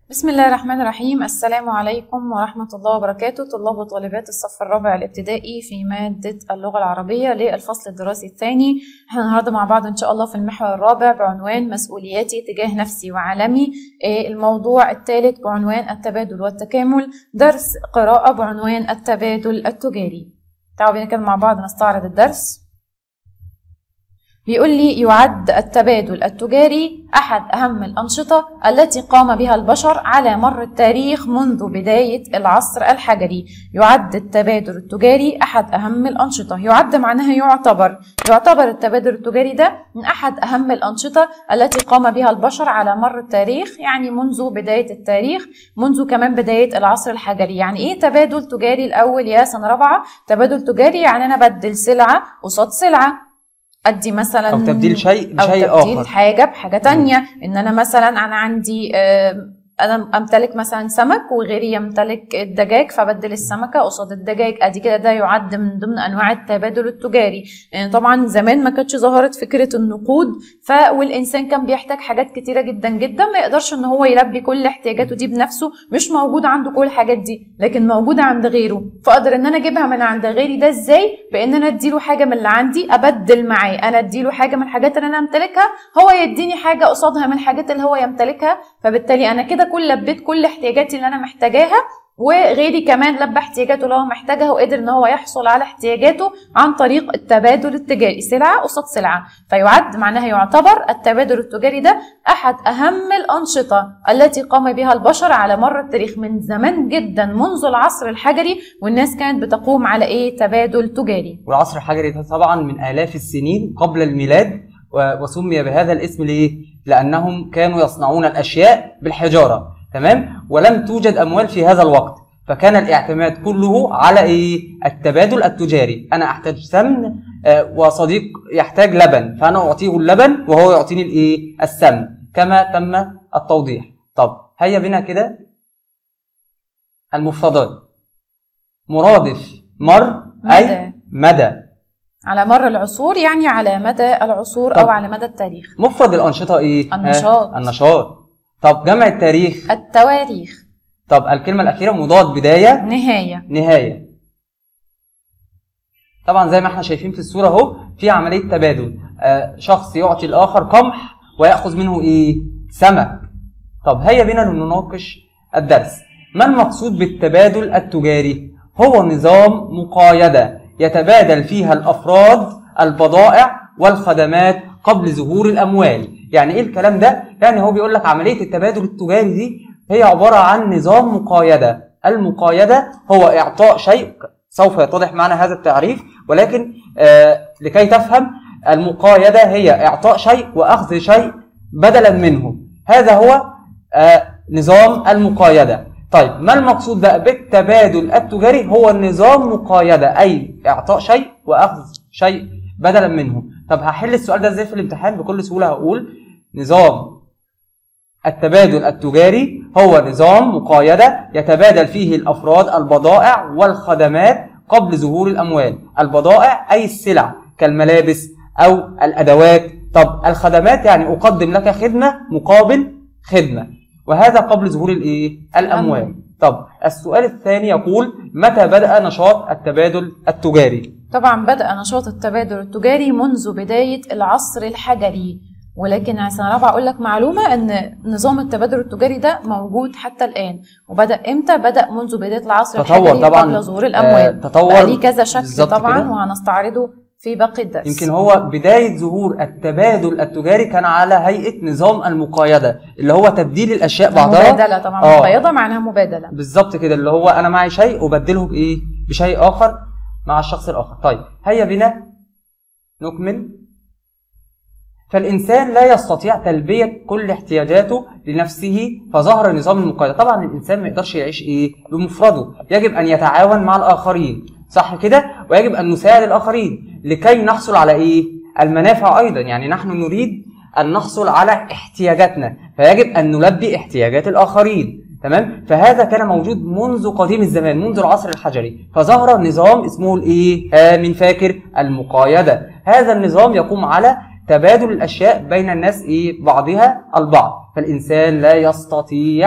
بسم الله الرحمن الرحيم السلام عليكم ورحمة الله وبركاته طلاب وطالبات الصف الرابع الابتدائي في مادة اللغة العربية للفصل الدراسي الثاني احنا النهاردة مع بعض ان شاء الله في المحور الرابع بعنوان مسؤولياتي تجاه نفسي وعالمي آه، الموضوع الثالث بعنوان التبادل والتكامل درس قراءة بعنوان التبادل التجاري تعالوا بينا كده مع بعض نستعرض الدرس بيقول لي يعد التبادل التجاري أحد أهم الأنشطة التي قام بها البشر على مر التاريخ منذ بداية العصر الحجري يعد التبادل التجاري أحد أهم الأنشطة يعد معناها يعتبر يعتبر التبادل التجاري ده من أحد أهم الأنشطة التي قام بها البشر على مر التاريخ يعني منذ بداية التاريخ منذ كمان بداية العصر الحجري يعني إيه تبادل تجاري الأول يا سنة رابعة تبادل تجاري يعني أنا بدل سلعة قصاد سلعة ادي مثلا او تبديل شيء او بشيء تبديل اخر حاجه بحاجه تانية ان انا مثلا انا عندي آه، انا امتلك مثلا سمك وغيري يمتلك الدجاج فبدل السمكه قصاد الدجاج ادي كده ده يعد من ضمن انواع التبادل التجاري يعني طبعا زمان ما كانتش ظهرت فكره النقود ف والانسان كان بيحتاج حاجات كتيره جدا جدا ما يقدرش ان هو يلبي كل احتياجاته دي بنفسه مش موجود عنده كل الحاجات دي لكن موجوده عند غيره فاقدر ان انا اجيبها من عند غيري ده ازاي بان انا اديله حاجه من اللي عندي ابدل معاه انا اديله حاجه من الحاجات اللي انا امتلكها هو يديني حاجه قصادها من الحاجات اللي هو يمتلكها فبالتالي انا كده كل لبيت كل احتياجاتي اللي انا محتاجاها وغيري كمان لبى احتياجاته اللي هو محتاجها وقدر ان هو يحصل على احتياجاته عن طريق التبادل التجاري سلعه قصاد سلعه فيعد معناها يعتبر التبادل التجاري ده احد اهم الانشطه التي قام بها البشر على مر التاريخ من زمان جدا منذ العصر الحجري والناس كانت بتقوم على ايه تبادل تجاري والعصر الحجري ده طبعا من آلاف السنين قبل الميلاد و- وسمي بهذا الاسم ليه؟ لأنهم كانوا يصنعون الأشياء بالحجارة تمام؟ ولم توجد أموال في هذا الوقت فكان الاعتماد كله على إيه؟ التبادل التجاري أنا أحتاج سمن آه، وصديق يحتاج لبن فأنا أعطيه اللبن وهو يعطيني الإيه؟ السمن كما تم التوضيح طب هيا بنا كده المفردات مرادف مر أي مدى. مدى على مر العصور يعني على مدى العصور طب. او على مدى التاريخ مفرد الأنشطة إيه؟ النشاط. آه النشاط طب جمع التاريخ التواريخ طب الكلمة الأخيرة مضاد بداية نهايه نهاية طبعا زي ما احنا شايفين في الصورة اهو في عملية تبادل آه شخص يعطي الآخر قمح ويأخذ منه إيه؟ سمك طب هيا بنا لنناقش الدرس ما المقصود بالتبادل التجاري؟ هو نظام مقايدة يتبادل فيها الأفراد البضائع والخدمات قبل ظهور الأموال يعني إيه الكلام ده؟ يعني هو بيقول لك عملية التبادل التجاري دي هي عبارة عن نظام مقايدة المقايدة هو إعطاء شيء سوف يتضح معنا هذا التعريف ولكن آه لكي تفهم المقايدة هي إعطاء شيء وأخذ شيء بدلا منه هذا هو آه نظام المقايدة طيب ما المقصود بقى بالتبادل التجاري هو النظام مقايدة أي إعطاء شيء وأخذ شيء بدلا منه طب هحل السؤال ده ازاي في الامتحان بكل سهولة هقول نظام التبادل التجاري هو نظام مقايدة يتبادل فيه الأفراد البضائع والخدمات قبل ظهور الأموال البضائع أي السلع كالملابس أو الأدوات طب الخدمات يعني أقدم لك خدمة مقابل خدمة وهذا قبل ظهور الإيه؟ الأموال طب السؤال الثاني يقول متى بدأ نشاط التبادل التجاري طبعا بدأ نشاط التبادل التجاري منذ بداية العصر الحجري ولكن يا سنة رابعة أقول لك معلومة إن نظام التبادل التجاري ده موجود حتى الآن وبدأ إمتى؟ بدأ منذ بداية العصر تطور الحجري طبعاً. قبل ظهور الأموال آه، تطور بقى ليه كذا شكل بالظبط طبعا كده. وهنستعرضه في باقي الدرس يمكن هو بداية ظهور التبادل التجاري كان على هيئة نظام المقايدة اللي هو تبديل الأشياء بعضها مبادلة طبعا آه. مقايضة معناها مبادلة بالظبط كده اللي هو أنا معي شيء أبدله بإيه؟ بشيء آخر مع الشخص الآخر طيب هيا بنا نكمل فالإنسان لا يستطيع تلبية كل احتياجاته لنفسه فظهر نظام المقايضة طبعا الإنسان ما يقدرش يعيش إيه بمفرده يجب أن يتعاون مع الآخرين صح كده ويجب أن نساعد الآخرين لكي نحصل على إيه المنافع أيضا يعني نحن نريد أن نحصل على احتياجاتنا فيجب أن نلبي احتياجات الآخرين تمام فهذا كان موجود منذ قديم الزمان منذ العصر الحجري فظهر نظام اسمه الايه آه من فاكر المقايده هذا النظام يقوم على تبادل الاشياء بين الناس ايه بعضها البعض فالانسان لا يستطيع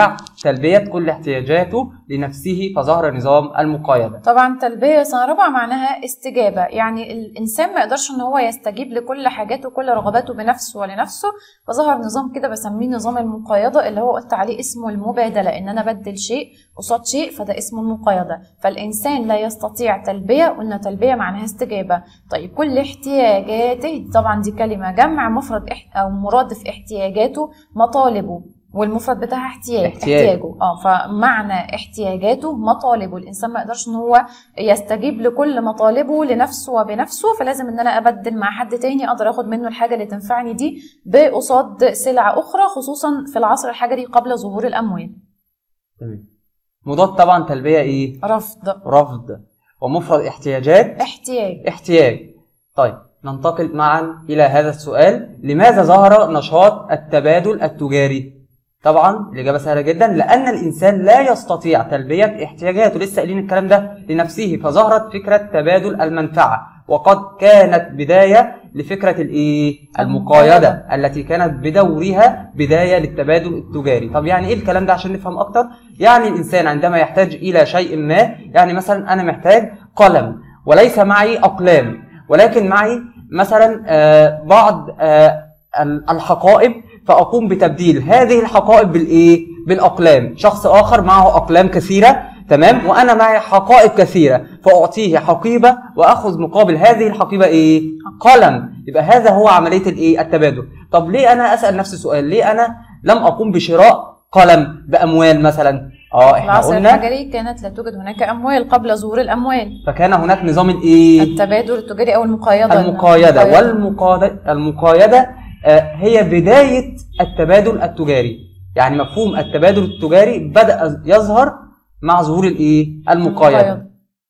تلبية كل احتياجاته لنفسه فظهر نظام المقايدة طبعا تلبية سنة رابعة معناها استجابة يعني الإنسان ما يقدرش إن هو يستجيب لكل حاجاته وكل رغباته بنفسه ولنفسه فظهر نظام كده بسميه نظام المقايضة اللي هو قلت عليه اسمه المبادلة إن أنا بدل شيء قصاد شيء فده اسمه المقايضة فالإنسان لا يستطيع تلبية قلنا تلبية معناها استجابة طيب كل احتياجاته طبعا دي كلمة جمع مفرد إح أو مرادف احتياجاته مطالبه والمفرد بتاعها احتياج احتياج. احتياجه اه فمعنى احتياجاته مطالبه الانسان ما يقدرش ان هو يستجيب لكل مطالبه لنفسه وبنفسه فلازم ان انا ابدل مع حد تاني اقدر اخد منه الحاجه اللي تنفعني دي بقصاد سلع اخرى خصوصا في العصر الحجري قبل ظهور الاموال تمام مضاد طبعا تلبية ايه رفض رفض ومفرد احتياجات احتياج احتياج طيب ننتقل معا إلى هذا السؤال لماذا ظهر نشاط التبادل التجاري طبعا الإجابة سهلة جدا لأن الإنسان لا يستطيع تلبية احتياجاته لسه قايلين الكلام ده لنفسه فظهرت فكرة تبادل المنفعة وقد كانت بداية لفكرة الإيه؟ المقايدة التي كانت بدورها بداية للتبادل التجاري طب يعني إيه الكلام ده عشان نفهم أكتر يعني الإنسان عندما يحتاج إلى شيء ما يعني مثلا أنا محتاج قلم وليس معي أقلام ولكن معي مثلا آه، بعض آه، ال- الحقائب فاقوم بتبديل هذه الحقائب بالايه بالاقلام شخص اخر معه اقلام كثيره تمام وانا معي حقائب كثيره فاعطيه حقيبه واخذ مقابل هذه الحقيبه ايه قلم يبقى هذا هو عمليه الايه التبادل طب ليه انا اسال نفسي سؤال ليه انا لم اقوم بشراء قلم باموال مثلا اه في احنا العصر قلنا الحجري كانت لا توجد هناك اموال قبل ظهور الاموال فكان هناك نظام الايه التبادل التجاري او المقايضه المقايدة والمقايدة المقايدة آه، هي بداية التبادل التجاري يعني مفهوم التبادل التجاري بدأ يظهر مع ظهور الايه المقايدة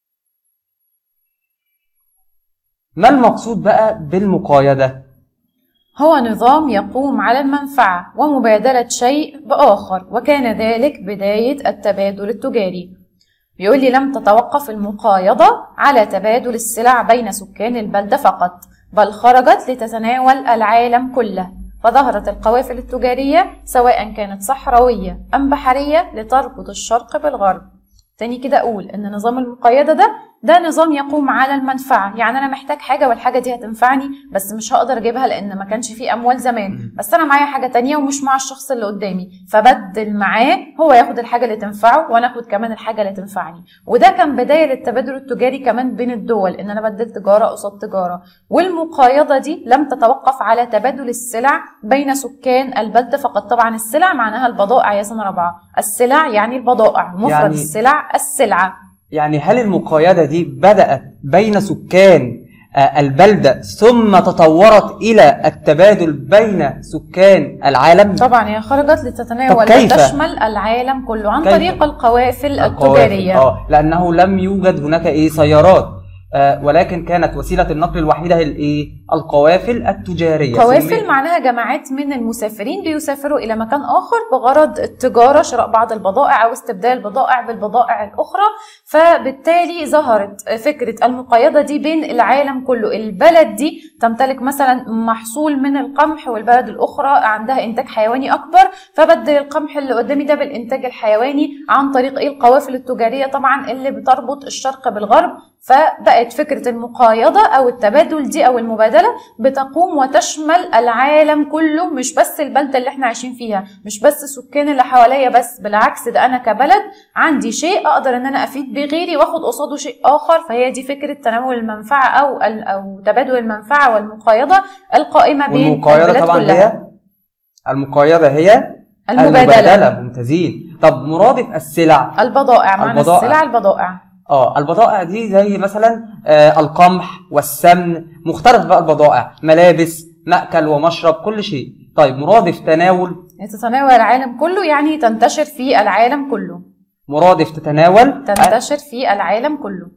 ما المقصود بقى بالمقايدة هو نظام يقوم على المنفعة ومبادلة شيء بآخر وكان ذلك بداية التبادل التجاري بيقول لي لم تتوقف المقايضة على تبادل السلع بين سكان البلدة فقط بل خرجت لتتناول العالم كله فظهرت القوافل التجارية سواء كانت صحراوية أم بحرية لتربط الشرق بالغرب تاني كده أقول إن نظام المقايضة ده ده نظام يقوم على المنفعة يعني أنا محتاج حاجة والحاجة دي هتنفعني بس مش هقدر أجيبها لأن ما كانش فيه أموال زمان بس أنا معايا حاجة تانية ومش مع الشخص اللي قدامي فبدل معاه هو ياخد الحاجة اللي تنفعه وأنا أخد كمان الحاجة اللي تنفعني وده كان بداية للتبادل التجاري كمان بين الدول إن أنا بدل تجارة قصاد تجارة والمقايضة دي لم تتوقف على تبادل السلع بين سكان البلدة فقط طبعا السلع معناها البضائع يا سنة رابعة السلع يعني البضائع مفرد يعني- السلع السلعة يعني هل المقايدة دي بدأت بين سكان آه، البلدة ثم تطورت إلى التبادل بين سكان العالم طبعا هي خرجت لتتناول طب كيف؟ وتشمل العالم كله عن كيف؟ طريق القوافل القوافل. التجارية اه لانه لم يوجد هناك ايه سيارات آه ولكن كانت وسيله النقل الوحيده هي الايه القوافل التجاريه قوافل سمي- معناها جماعات من المسافرين بيسافروا إلى مكان آخر بغرض التجارة شراء بعض البضائع أو استبدال البضائع بالبضائع الأخرى فبالتالي ظهرت فكرة المقايضة دي بين العالم كله البلد دي تمتلك مثلا محصول من القمح والبلد الأخرى عندها إنتاج حيواني أكبر فبدل القمح اللي قدامي ده بالإنتاج الحيواني عن طريق إيه القوافل التجارية طبعا اللي بتربط الشرق بالغرب فبقت فكرة المقايضة أو التبادل دي أو المبادلة بتقوم وتشمل العالم كله مش بس البلدة اللي احنا عايشين فيها مش بس السكان اللي حواليا بس بالعكس ده أنا كبلد عندي شيء أقدر إن أنا أفيد بيه غيري وآخد قصاده شيء آخر فهي دي فكرة تناول المنفعة أو ال- أو تبادل المنفعة والمقايضة القائمة بين والمقايضه البلاد طبعا كلها هي المقايضه هي المبادلة ممتازين طب مرادف السلع البضائع معنى البضائع. السلع البضائع اه البضائع دي زي مثلا آه القمح والسمن مختلف بقى البضائع ملابس مأكل ومشرب كل شيء طيب مرادف تناول تتناول العالم كله يعني تنتشر في العالم كله مرادف تتناول تنتشر في العالم كله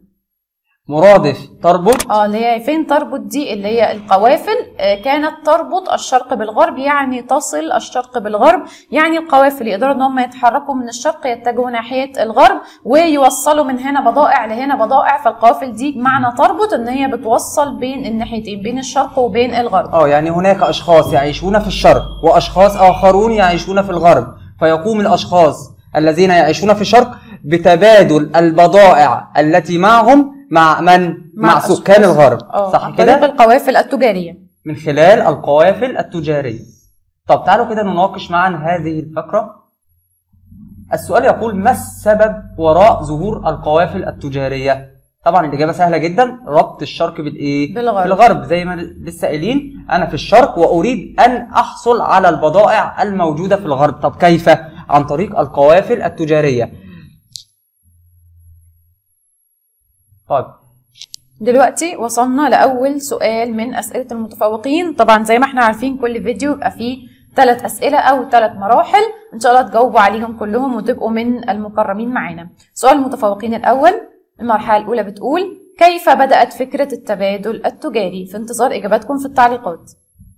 مرادف تربط اه اللي هي فين تربط دي اللي هي القوافل آه، كانت تربط الشرق بالغرب يعني تصل الشرق بالغرب يعني القوافل يقدروا ان هم يتحركوا من الشرق يتجهوا ناحيه الغرب ويوصلوا من هنا بضائع لهنا بضائع فالقوافل دي معنى تربط ان هي بتوصل بين الناحيتين بين الشرق وبين الغرب اه يعني هناك اشخاص يعيشون في الشرق واشخاص اخرون يعيشون في الغرب فيقوم الاشخاص الذين يعيشون في الشرق بتبادل البضائع التي معهم مع من؟ مع, مع سكان أشخاص. الغرب اه صح عن طريق كده؟ القوافل التجاريه من خلال القوافل التجارية طب تعالوا كده نناقش معا هذه الفقرة السؤال يقول ما السبب وراء ظهور القوافل التجارية طبعا الإجابة سهلة جدا ربط الشرق بالإيه؟ بالغرب. بالغرب زي ما لسه قايلين أنا في الشرق وأريد أن أحصل على البضائع الموجودة في الغرب طب كيف؟ عن طريق القوافل التجارية طيب دلوقتي وصلنا لأول سؤال من أسئلة المتفوقين طبعا زي ما احنا عارفين كل فيديو يبقى فيه ثلاث أسئلة أو ثلاث مراحل إن شاء الله تجاوبوا عليهم كلهم وتبقوا من المكرمين معانا سؤال المتفوقين الأول المرحلة الأولى بتقول كيف بدأت فكرة التبادل التجاري في انتظار إجاباتكم في التعليقات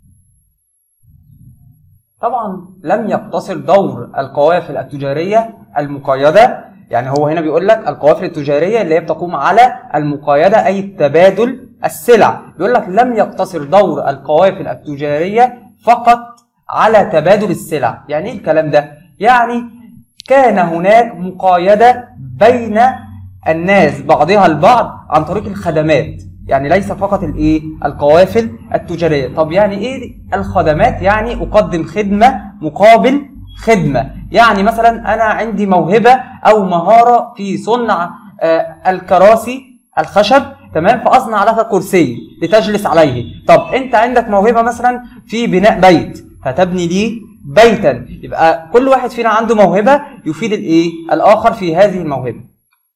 طبعا لم يقتصر دور القوافل التجارية المقيدة يعني هو هنا بيقول لك القوافل التجارية اللي هي بتقوم على المقايدة أي تبادل السلع بيقول لك لم يقتصر دور القوافل التجارية فقط على تبادل السلع يعني ايه الكلام ده يعني كان هناك مقايدة بين الناس بعضها البعض عن طريق الخدمات يعني ليس فقط الايه القوافل التجاريه طب يعني ايه الخدمات يعني اقدم خدمه مقابل خدمه يعني مثلا انا عندي موهبه او مهاره في صنع آه، الكراسي الخشب تمام فاصنع لك كرسي لتجلس عليه طب انت عندك موهبه مثلا في بناء بيت فتبني لي بيتا يبقى كل واحد فينا عنده موهبه يفيد الايه الاخر في هذه الموهبه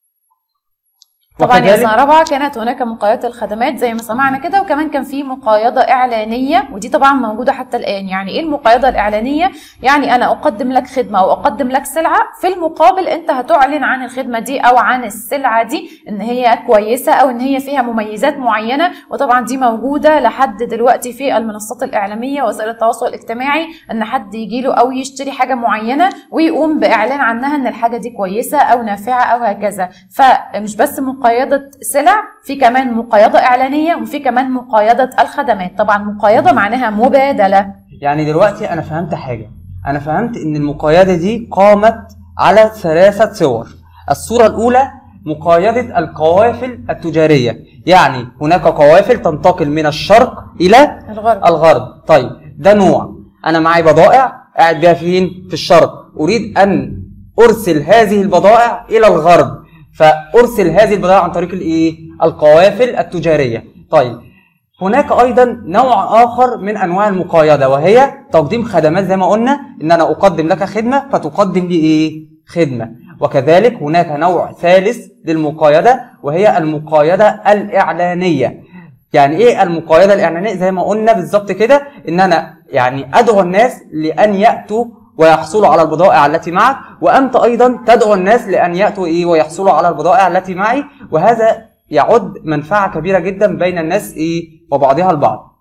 طبعا يا وكذلك- سنة رابعة كانت هناك مقايضة الخدمات زي ما سمعنا كده وكمان كان في مقايضة إعلانية ودي طبعا موجودة حتى الآن يعني إيه المقايضة الإعلانية؟ يعني أنا أقدم لك خدمة أو أقدم لك سلعة في المقابل أنت هتعلن عن الخدمة دي أو عن السلعة دي إن هي كويسة أو إن هي فيها مميزات معينة وطبعا دي موجودة لحد دلوقتي في المنصات الإعلامية وسائل التواصل الاجتماعي إن حد يجيله أو يشتري حاجة معينة ويقوم بإعلان عنها إن الحاجة دي كويسة أو نافعة أو هكذا فمش بس مقايضة سلع في كمان مقايضة إعلانية وفي كمان مقايضة الخدمات طبعا مقايضة معناها مبادلة يعني دلوقتي انا فهمت حاجه انا فهمت ان المقايده دي قامت على ثلاثه صور الصوره الاولى مقايده القوافل التجاريه يعني هناك قوافل تنتقل من الشرق الى الغرب الغرب طيب ده نوع انا معي بضائع قاعد بيها فين في الشرق اريد ان ارسل هذه البضائع الى الغرب فارسل هذه البضائع عن طريق الايه القوافل التجاريه طيب هناك ايضا نوع اخر من انواع المقايضه وهي تقديم خدمات زي ما قلنا ان انا اقدم لك خدمه فتقدم لي ايه خدمه وكذلك هناك نوع ثالث للمقايضه وهي المقايضه الاعلانيه يعني ايه المقايضه الاعلانيه زي ما قلنا بالظبط كده ان انا يعني ادعو الناس لان ياتوا ويحصلوا على البضائع التي معك وانت ايضا تدعو الناس لان ياتوا ايه ويحصلوا على البضائع التي معي وهذا يعد منفعه كبيره جدا بين الناس ايه وبعضها البعض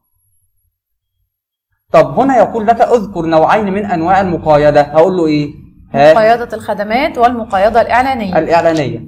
طب هنا يقول لك اذكر نوعين من انواع المقايضه هقول له ايه ها مقايضة الخدمات والمقايضة الإعلانية الإعلانية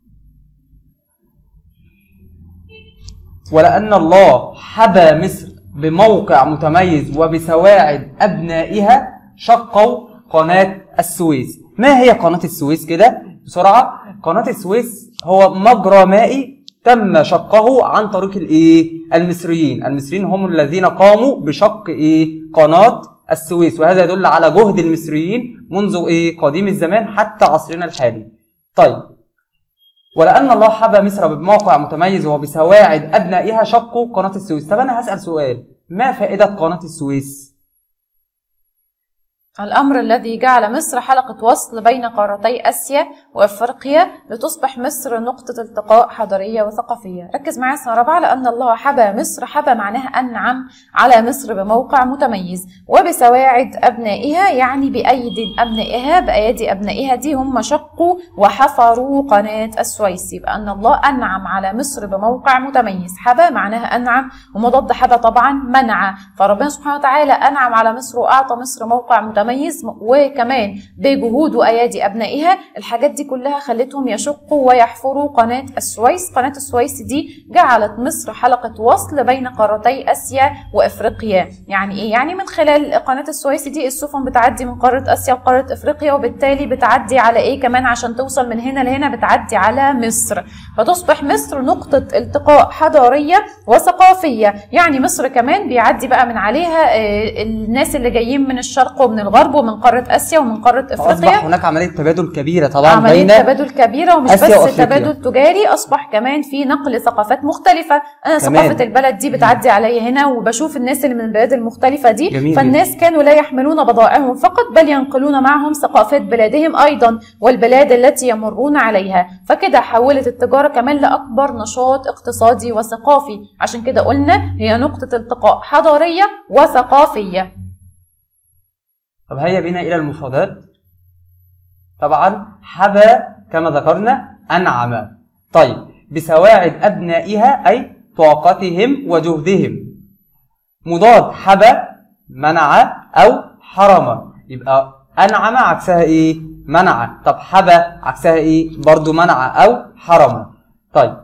ولأن الله حبى مصر بموقع متميز وبسواعد أبنائها شقوا قناة السويس ما هي قناة السويس كده بسرعة قناة السويس هو مجرى مائي تم شقه عن طريق الايه المصريين المصريين هم الذين قاموا بشق ايه قناة السويس وهذا يدل على جهد المصريين منذ ايه قديم الزمان حتى عصرنا الحالي طيب ولأن الله حبى مصر بموقع متميز وبسواعد أبنائها شقوا قناة السويس طب أنا هسأل سؤال ما فائدة قناة السويس؟ الأمر الذي جعل مصر حلقة وصل بين قارتي آسيا وأفريقيا لتصبح مصر نقطة التقاء حضارية وثقافية ركز معايا سنة رابعة لأن الله حبى مصر حبى معناها أنعم على مصر بموقع متميز وبسواعد أبنائها يعني بأيدي أبنائها بأيدي أبنائها دي هم شقوا وحفروا قناة السويس يبقى أن الله أنعم على مصر بموقع متميز حبى معناها أنعم ومضاد حبى طبعا منع فربنا سبحانه وتعالى أنعم على مصر وأعطى مصر موقع متميز المتميز وكمان بجهود وايادي ابنائها الحاجات دي كلها خلتهم يشقوا ويحفروا قناه السويس قناه السويس دي جعلت مصر حلقه وصل بين قارتي اسيا وافريقيا يعني ايه يعني من خلال قناه السويس دي السفن بتعدي من قاره اسيا لقاره افريقيا وبالتالي بتعدي على ايه كمان عشان توصل من هنا لهنا بتعدي على مصر فتصبح مصر نقطه التقاء حضاريه وثقافيه يعني مصر كمان بيعدي بقى من عليها آه، الناس اللي جايين من الشرق ومن الغرب ومن قاره اسيا ومن قاره فاصبح افريقيا هناك عمليه تبادل كبيره طبعا عملية بين تبادل كبيرة ومش آسيا بس وأفريقيا. تبادل تجاري أصبح كمان في نقل ثقافات مختلفة أنا كمان. ثقافة البلد دي بتعدي عليا هنا وبشوف الناس اللي من البلاد المختلفة دي جميل فالناس كانوا لا يحملون بضائعهم فقط بل ينقلون معهم ثقافات بلادهم أيضا والبلاد التي يمرون عليها فكده حولت التجارة كمان لأكبر نشاط اقتصادي وثقافي عشان كده قلنا هي نقطة التقاء حضارية وثقافية طب هيا بنا الى المفردات طبعا حبى كما ذكرنا انعم طيب بسواعد ابنائها اي طاقتهم وجهدهم مضاد حبى منع او حرم يبقى انعم عكسها ايه منع طب حبى عكسها ايه برضو منع او حرم طيب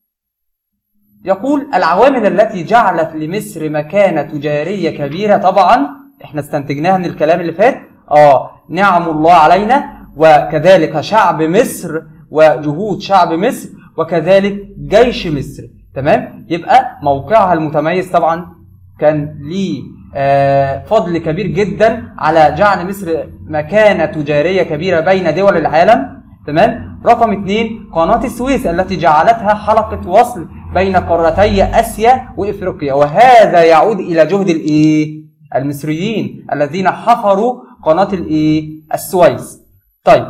يقول العوامل التي جعلت لمصر مكانة تجارية كبيرة طبعا احنا استنتجناها من الكلام اللي فات اه نعم الله علينا وكذلك شعب مصر وجهود شعب مصر وكذلك جيش مصر تمام يبقى موقعها المتميز طبعا كان ليه آه، فضل كبير جدا على جعل مصر مكانة تجارية كبيرة بين دول العالم تمام رقم اثنين قناة السويس التي جعلتها حلقة وصل بين قارتي آسيا وإفريقيا وهذا يعود إلى جهد الإيه المصريين الذين حفروا قناة الإيه السويس طيب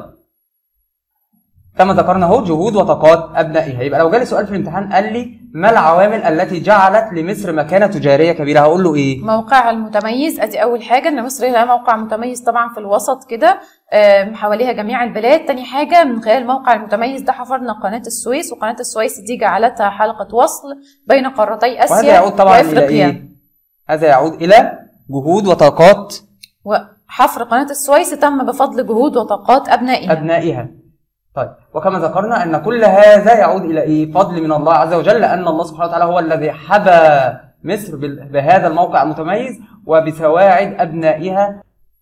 كما ذكرنا اهو جهود وطاقات ابنائها يبقى لو جالي سؤال في الامتحان قال لي ما العوامل التي جعلت لمصر مكانه تجاريه كبيره هقول له ايه موقعها المتميز ادي اول حاجه ان مصر لها موقع متميز طبعا في الوسط كده آم، حواليها جميع البلاد تاني حاجه من خلال الموقع المتميز ده حفرنا قناه السويس وقناه السويس دي جعلتها حلقه وصل بين قارتي وهذا اسيا يعود طبعا الى وافريقيا ايه هذا يعود الى جهود وطاقات وحفر قناه السويس تم بفضل جهود وطاقات ابنائها ابنائها طيب وكما ذكرنا ان كل هذا يعود الى ايه فضل من الله عز وجل لان الله سبحانه وتعالى هو الذي حبى مصر بال- بهذا الموقع المتميز وبسواعد ابنائها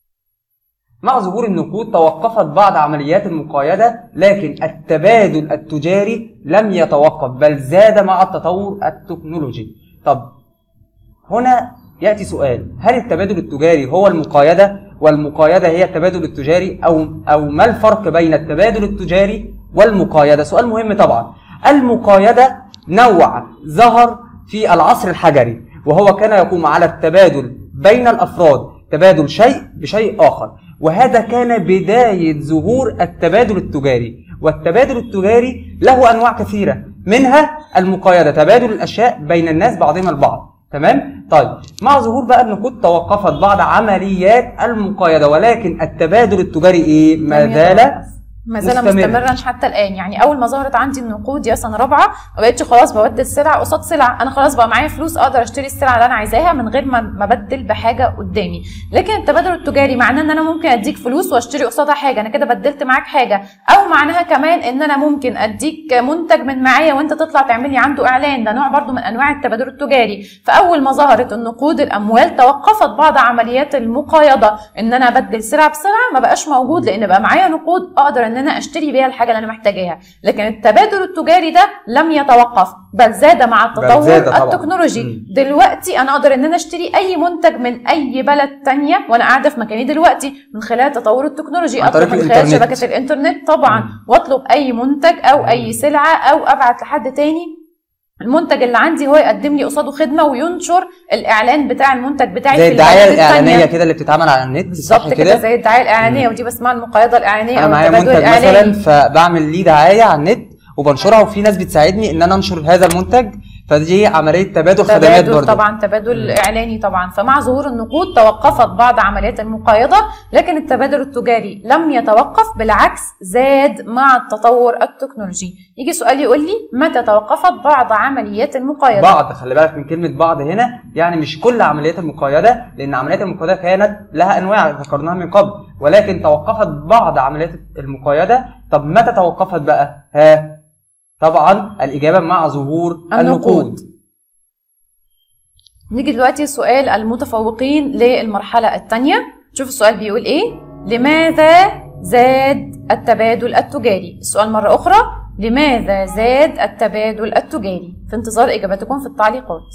مع ظهور النقود توقفت بعض عمليات المقايدة لكن التبادل التجاري لم يتوقف بل زاد مع التطور التكنولوجي طب هنا يأتي سؤال هل التبادل التجاري هو المقايدة والمقايدة هي التبادل التجاري أو أو ما الفرق بين التبادل التجاري والمقايدة سؤال مهم طبعا المقايدة نوع ظهر في العصر الحجري وهو كان يقوم على التبادل بين الأفراد تبادل شيء بشيء آخر وهذا كان بداية ظهور التبادل التجاري والتبادل التجاري له أنواع كثيرة منها المقايدة تبادل الأشياء بين الناس بعضهم البعض تمام طيب مع ظهور بقى النقود توقفت بعض عمليات المقايضه ولكن التبادل التجاري ايه ما لم زال يتوقف. ما زال مستمر. مستمرا حتى الان يعني اول ما ظهرت عندي النقود يا سنه رابعه ما بقتش خلاص ببدل سلع قصاد سلع انا خلاص بقى معايا فلوس اقدر اشتري السلع اللي انا عايزاها من غير ما ما ابدل بحاجه قدامي لكن التبادل التجاري معناه ان انا ممكن اديك فلوس واشتري قصادها حاجه انا كده بدلت معاك حاجه او معناها كمان ان انا ممكن اديك منتج من معايا وانت تطلع تعمل لي عنده اعلان ده نوع برضو من انواع التبادل التجاري فاول ما ظهرت النقود الاموال توقفت بعض عمليات المقايضه ان انا ابدل سلعه بسلعه ما بقاش موجود لان بقى معايا نقود اقدر ان انا اشتري بيها الحاجه اللي انا محتاجاها لكن التبادل التجاري ده لم يتوقف بل زاد مع التطور زاد طبعاً. التكنولوجي مم. دلوقتي انا اقدر ان انا اشتري اي منتج من اي بلد تانية وانا قاعده في مكاني دلوقتي من خلال التطور التكنولوجي عن طريق اطلب من خلال الإنترنت. شبكه الانترنت طبعا مم. واطلب اي منتج او اي سلعه او ابعت لحد تاني المنتج اللي عندي هو يقدم لي قصاده خدمه وينشر الاعلان بتاع المنتج بتاعي زي في الدعايه البلد التانية. الاعلانيه كده اللي بتتعمل على النت صح بالظبط كده كده زي الدعايه الاعلانيه مم. ودي بسمها المقايضه الاعلانيه انا او معايا التبادل منتج الاعلاني مثلا فبعمل ليه دعايه على النت وبنشرها وفي ناس بتساعدني ان انا انشر هذا المنتج فدي عمليه تبادل خدمات تبادل برضه طبعا تبادل اعلاني طبعا فمع ظهور النقود توقفت بعض عمليات المقايضه لكن التبادل التجاري لم يتوقف بالعكس زاد مع التطور التكنولوجي يجي سؤال يقول لي متى توقفت بعض عمليات المقايضه بعض خلي بالك من كلمه بعض هنا يعني مش كل عمليات المقايضه لان عمليات المقايضه كانت لها انواع ذكرناها من قبل ولكن توقفت بعض عمليات المقايضه طب متى توقفت بقى ها طبعا الاجابه مع ظهور النقود. النقود نيجي دلوقتي سؤال المتفوقين للمرحله الثانيه شوف السؤال بيقول ايه لماذا زاد التبادل التجاري السؤال مره اخرى لماذا زاد التبادل التجاري في انتظار اجابتكم في التعليقات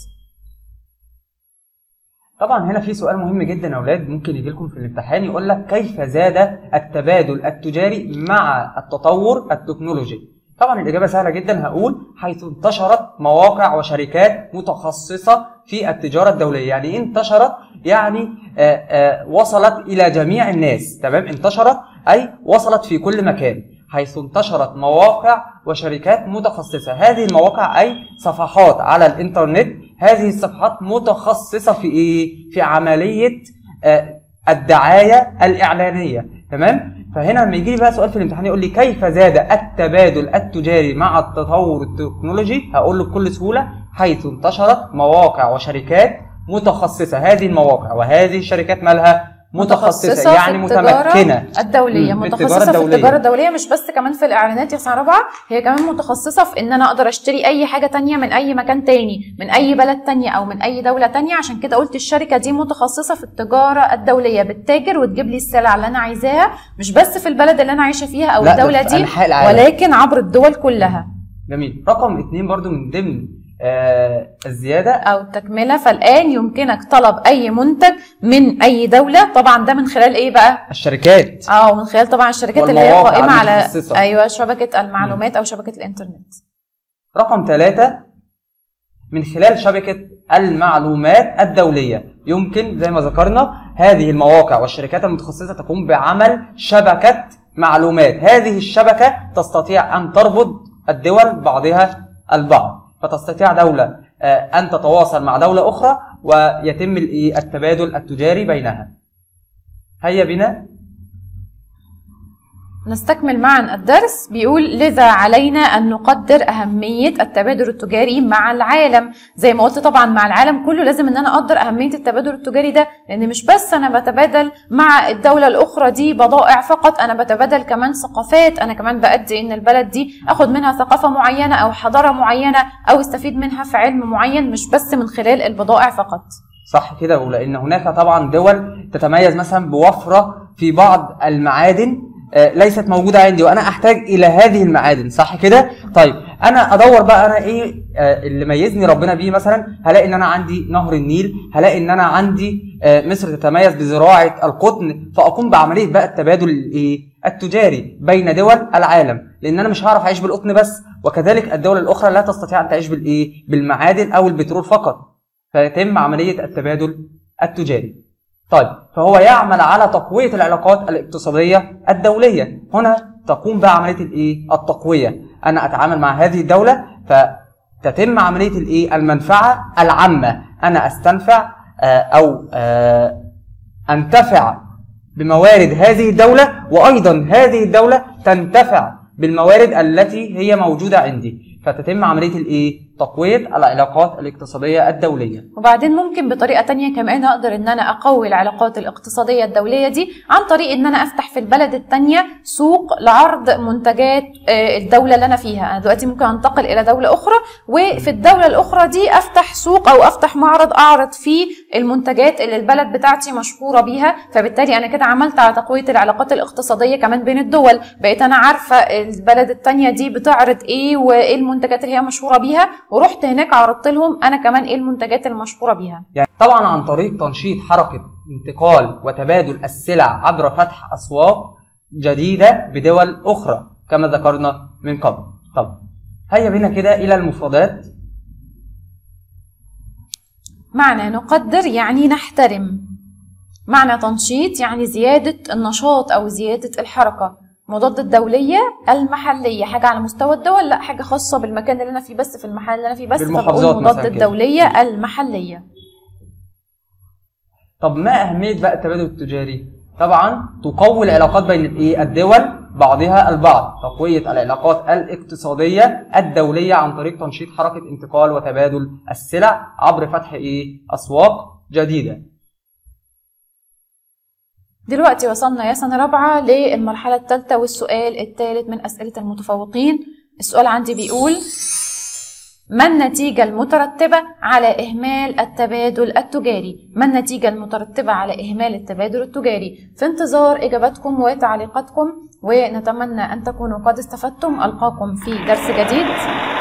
طبعا هنا في سؤال مهم جدا يا اولاد ممكن يجي لكم في الامتحان يقول لك كيف زاد التبادل التجاري مع التطور التكنولوجي طبعا الاجابه سهله جدا هقول حيث انتشرت مواقع وشركات متخصصه في التجاره الدوليه يعني ايه انتشرت يعني آآ آآ وصلت الى جميع الناس تمام انتشرت اي وصلت في كل مكان حيث انتشرت مواقع وشركات متخصصة هذه المواقع أي صفحات على الإنترنت هذه الصفحات متخصصة في إيه؟ في عملية آه، الدعاية الإعلانية تمام؟ فهنا لما يجي لي بقى سؤال في الامتحان يقول لي كيف زاد التبادل التجاري مع التطور التكنولوجي هقول له بكل سهولة حيث انتشرت مواقع وشركات متخصصة هذه المواقع وهذه الشركات مالها متخصصة يعني في التجارة متمكنة الدولية مم، متخصصة في الدولية. التجارة الدولية مش بس كمان في الإعلانات يا سنة رابعة هي كمان متخصصة في إن أنا أقدر أشتري أي حاجة تانية من أي مكان تاني من أي بلد تانية أو من أي دولة تانية عشان كده قلت الشركة دي متخصصة في التجارة الدولية بتتاجر وتجيب لي السلع اللي أنا عايزاها مش بس في البلد اللي أنا عايشة فيها أو لا، ده الدولة في دي أنحاء العالم. ولكن عبر الدول كلها جميل رقم اتنين برضو من ضمن آه الزيادة أو التكملة فالآن يمكنك طلب أي منتج من أي دولة طبعا ده من خلال إيه بقى؟ الشركات اه ومن خلال طبعا الشركات اللي هي والمواقع قائمه على المتخصصة. ايوه شبكه المعلومات او شبكه الانترنت رقم ثلاثة من خلال شبكة المعلومات الدولية يمكن زي ما ذكرنا هذه المواقع والشركات المتخصصة تقوم بعمل شبكة معلومات هذه الشبكة تستطيع أن تربط الدول بعضها البعض فتستطيع دولة آه، أن تتواصل مع دولة أخرى ويتم الإيه؟ التبادل التجاري بينها هيا بنا نستكمل معا الدرس بيقول لذا علينا أن نقدر أهمية التبادل التجاري مع العالم زي ما قلت طبعا مع العالم كله لازم أن أنا أقدر أهمية التبادل التجاري ده لأن مش بس أنا بتبادل مع الدولة الأخرى دي بضائع فقط أنا بتبادل كمان ثقافات أنا كمان بأدي إن البلد دي أخد منها ثقافة معينة أو حضارة معينة أو استفيد منها في علم معين مش بس من خلال البضائع فقط صح كده ولان هناك طبعا دول تتميز مثلا بوفره في بعض المعادن آه، ليست موجوده عندي وانا احتاج الى هذه المعادن صح كده طيب انا ادور بقى انا ايه آه، اللي ميزني ربنا بيه مثلا هلاقي ان انا عندي نهر النيل هلاقي ان انا عندي آه، مصر تتميز بزراعه القطن فاقوم بعمليه بقى التبادل الايه التجاري بين دول العالم لان انا مش هعرف اعيش بالقطن بس وكذلك الدول الاخرى لا تستطيع ان تعيش بالايه بالمعادن او البترول فقط فيتم عملية التبادل التجاري طيب فهو يعمل على تقوية العلاقات الاقتصادية الدولية هنا تقوم بقى عملية الايه التقوية انا اتعامل مع هذه الدولة فتتم عملية الايه المنفعة العامة انا استنفع آه، او آه، انتفع بموارد هذه الدولة وايضا هذه الدولة تنتفع بالموارد التي هي موجودة عندي فتتم عملية الايه تقوية العلاقات الاقتصادية الدولية وبعدين ممكن بطريقة تانية كمان أقدر إن أنا أقوي العلاقات الاقتصادية الدولية دي عن طريق إن أنا أفتح في البلد التانية سوق لعرض منتجات آه، الدولة اللي أنا فيها أنا دلوقتي ممكن أنتقل إلى دولة أخرى وفي الدولة الأخرى دي أفتح سوق أو أفتح معرض أعرض فيه المنتجات اللي البلد بتاعتي مشهورة بيها فبالتالي أنا كده عملت على تقوية العلاقات الاقتصادية كمان بين الدول بقيت أنا عارفة البلد التانية دي بتعرض إيه وإيه المنتجات اللي هي مشهورة بيها ورحت هناك عرضت لهم أنا كمان إيه المنتجات المشهورة بيها يعني طبعا عن طريق تنشيط حركة انتقال وتبادل السلع عبر فتح أسواق جديدة بدول أخرى كما ذكرنا من قبل طب هيا بنا كده إلى المفردات معنى نقدر يعني نحترم معنى تنشيط يعني زيادة النشاط أو زيادة الحركة مضاد الدولية المحلية حاجة على مستوى الدول لا حاجة خاصة بالمكان اللي أنا فيه بس في المحل اللي أنا فيه بس بالمحافظات فبقول مضاد مثلاً كده. الدولية المحلية طب ما اهميه بقى التبادل التجاري طبعا تقوي العلاقات بين الايه الدول بعضها البعض تقويه العلاقات الاقتصاديه الدوليه عن طريق تنشيط حركه انتقال وتبادل السلع عبر فتح ايه اسواق جديده دلوقتي وصلنا يا سنة رابعة للمرحلة الثالثة والسؤال الثالث من أسئلة المتفوقين السؤال عندي بيقول ما النتيجة المترتبة على إهمال التبادل التجاري؟ ما النتيجة المترتبة على إهمال التبادل التجاري؟ في انتظار إجاباتكم وتعليقاتكم ونتمنى أن تكونوا قد استفدتم ألقاكم في درس جديد